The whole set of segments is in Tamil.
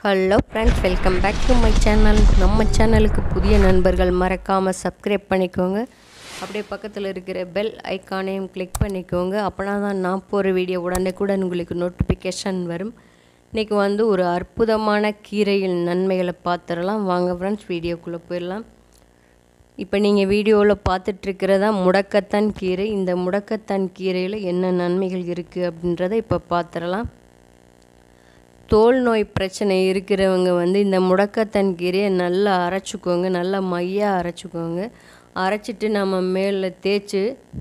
hello friends welcome back to my channel நம்ம சேனலுக்கு புதிய நண்பர்கள் மறக்காமல் சப்ஸ்கிரைப் பண்ணிக்கோங்க அப்படியே பக்கத்தில் இருக்கிற பெல் ஐக்கானையும் கிளிக் பண்ணிக்கோங்க அப்போனா தான் நான் போகிற வீடியோ உடனே உங்களுக்கு நோட்டிஃபிகேஷன் வரும் இன்றைக்கி வந்து ஒரு அற்புதமான கீரையின் நன்மைகளை பார்த்துடலாம் வாங்க ஃப்ரெண்ட்ஸ் வீடியோக்குள்ளே போயிடலாம் இப்போ நீங்கள் வீடியோவில் பார்த்துட்ருக்கிறதா முடக்கத்தான் கீரை இந்த முடக்கத்தான் கீரையில் என்ன நன்மைகள் இருக்குது அப்படின்றத இப்போ பார்த்துடலாம் தோல் நோய் பிரச்சனை இருக்கிறவங்க வந்து இந்த முடக்கத்தான் கீரையை நல்லா அரைச்சிக்கோங்க நல்லா மையாக அரைச்சிக்கோங்க அரைச்சிட்டு நம்ம மேலே தேய்ச்சி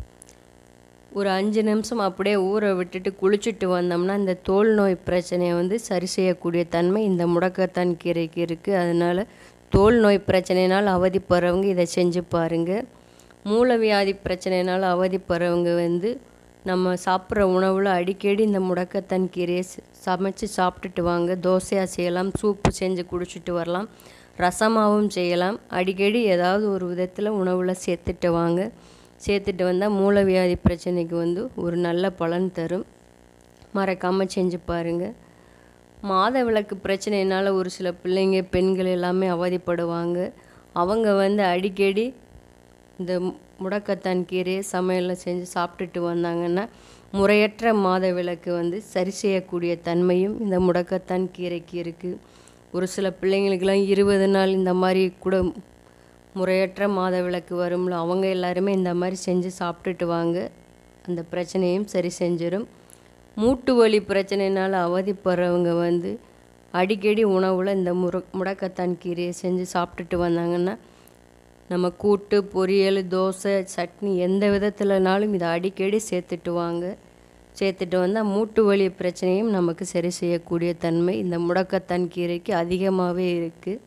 ஒரு அஞ்சு நிமிஷம் அப்படியே ஊற விட்டுட்டு குளிச்சுட்டு வந்தோம்னா இந்த தோல் நோய் பிரச்சனையை வந்து சரி செய்யக்கூடிய தன்மை இந்த முடக்கத்தான் கீரைக்கு இருக்குது அதனால் தோல் நோய் பிரச்சனையினால் அவதிப்படுறவங்க இதை செஞ்சு பாருங்கள் மூலவியாதி பிரச்சனையினால் அவதிப்படுறவங்க வந்து நம்ம சாப்பிட்ற உணவில் அடிக்கடி இந்த முடக்கத்தான் கீரையை சமைச்சு சாப்பிட்டுட்டு வாங்க தோசையாக செய்யலாம் சூப்பு செஞ்சு குடிச்சிட்டு வரலாம் ரசமாகவும் செய்யலாம் அடிக்கடி ஏதாவது ஒரு விதத்தில் உணவில் சேர்த்துட்டு வாங்க சேர்த்துட்டு வந்தால் மூலவியாதி பிரச்சனைக்கு வந்து ஒரு நல்ல பலன் தரும் மறக்காமல் செஞ்சு பாருங்கள் மாத விளக்கு பிரச்சனையினால் ஒரு சில பிள்ளைங்க பெண்கள் எல்லாமே அவதிப்படுவாங்க அவங்க வந்து அடிக்கடி இந்த முடக்கத்தான் கீரையை சமையலில் செஞ்சு சாப்பிட்டுட்டு வந்தாங்கன்னா முறையற்ற மாத விளக்கு வந்து சரி செய்யக்கூடிய தன்மையும் இந்த முடக்கத்தான் கீரைக்கு இருக்குது ஒரு சில பிள்ளைங்களுக்கெல்லாம் இருபது நாள் இந்த மாதிரி கூட முறையற்ற மாத விளக்கு வரும்ல அவங்க எல்லாருமே இந்த மாதிரி செஞ்சு சாப்பிட்டுட்டு வாங்க அந்த பிரச்சனையும் சரி செஞ்சிடும் மூட்டு வலி பிரச்சனையினால் அவதிப்படுறவங்க வந்து அடிக்கடி உணவில் இந்த முற முடக்கத்தான் கீரையை செஞ்சு சாப்பிட்டுட்டு வந்தாங்கன்னா நம்ம கூட்டு பொரியல் தோசை சட்னி எந்த விதத்துலனாலும் இதை அடிக்கடி சேர்த்துட்டு வாங்க சேர்த்துட்டு வந்தால் மூட்டு வலி பிரச்சனையும் நமக்கு சரி செய்யக்கூடிய தன்மை இந்த முடக்கத்தான் கீரைக்கு அதிகமாகவே இருக்குது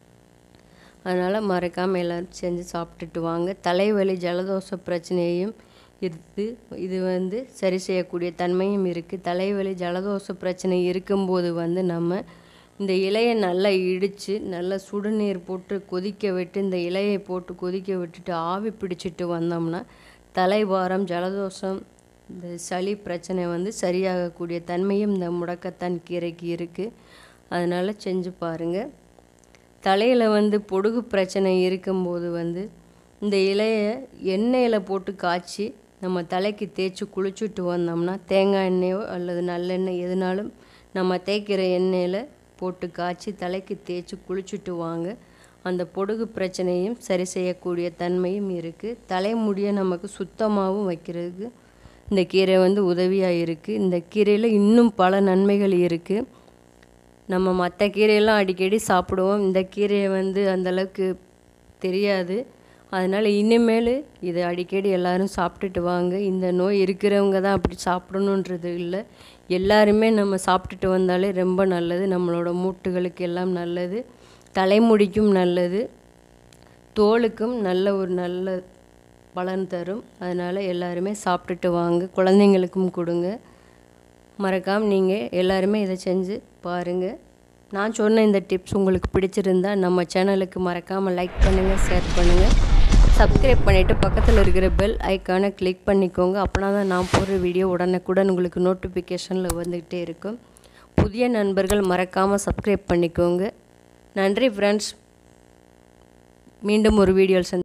அதனால் மறக்காமல் எல்லோரும் செஞ்சு சாப்பிட்டுட்டு வாங்க தலைவலி ஜலதோஷ பிரச்சனையும் இருக்குது இது வந்து சரி செய்யக்கூடிய தன்மையும் இருக்குது தலைவலி ஜலதோஷ பிரச்சனை இருக்கும்போது வந்து நம்ம இந்த இலையை நல்லா இடித்து நல்லா சுடுநீர் போட்டு கொதிக்க விட்டு இந்த இலையை போட்டு கொதிக்க விட்டுட்டு ஆவி பிடிச்சிட்டு வந்தோம்னா தலைவாரம் ஜலதோஷம் இந்த சளி பிரச்சனை வந்து சரியாகக்கூடிய தன்மையும் இந்த முடக்கத்தான் கீரைக்கு இருக்குது அதனால் செஞ்சு பாருங்கள் தலையில் வந்து பொடுகு பிரச்சனை இருக்கும்போது வந்து இந்த இலையை எண்ணெயில் போட்டு காய்ச்சி நம்ம தலைக்கு தேய்ச்சி குளிச்சுட்டு வந்தோம்னா தேங்காய் எண்ணெயோ அல்லது நல்லெண்ணெய் எதுனாலும் நம்ம தேய்க்கிற எண்ணெயில் போட்டு காய்ச்சி தலைக்கு தேய்ச்சி குளிச்சுட்டு வாங்க அந்த பொடுகு பிரச்சனையும் சரி செய்யக்கூடிய தன்மையும் இருக்குது தலைமுடியை நமக்கு சுத்தமாகவும் வைக்கிறதுக்கு இந்த கீரை வந்து உதவியாக இருக்குது இந்த கீரையில் இன்னும் பல நன்மைகள் இருக்குது நம்ம மற்ற கீரையெல்லாம் அடிக்கடி சாப்பிடுவோம் இந்த கீரையை வந்து அந்தளவுக்கு தெரியாது அதனால் இனிமேல் இதை அடிக்கடி எல்லோரும் சாப்பிட்டுட்டு வாங்க இந்த நோய் இருக்கிறவங்க தான் அப்படி சாப்பிடணுன்றது இல்லை எல்லாருமே நம்ம சாப்பிட்டுட்டு வந்தாலே ரொம்ப நல்லது நம்மளோட மூட்டுகளுக்கு எல்லாம் நல்லது தலைமுடிக்கும் நல்லது தோலுக்கும் நல்ல ஒரு நல்ல பலன் தரும் அதனால் எல்லாருமே சாப்பிட்டுட்டு வாங்க குழந்தைங்களுக்கும் கொடுங்க மறக்காமல் நீங்கள் எல்லாருமே இதை செஞ்சு பாருங்கள் நான் சொன்ன இந்த டிப்ஸ் உங்களுக்கு பிடிச்சிருந்தா நம்ம சேனலுக்கு மறக்காமல் லைக் பண்ணுங்கள் ஷேர் பண்ணுங்கள் சப்ஸ்கிரைப் பண்ணிவிட்டு பக்கத்தில் இருக்கிற பெல் ஐக்கானை கிளிக் பண்ணிக்கோங்க அப்படின்னா தான் நான் போடுற வீடியோ உடனுக்குடன் உங்களுக்கு நோட்டிஃபிகேஷனில் வந்துக்கிட்டே இருக்கும் புதிய நண்பர்கள் மறக்காமல் சப்ஸ்கிரைப் பண்ணிக்கோங்க நன்றி ஃப்ரெண்ட்ஸ் மீண்டும் ஒரு வீடியோவில் சந்தி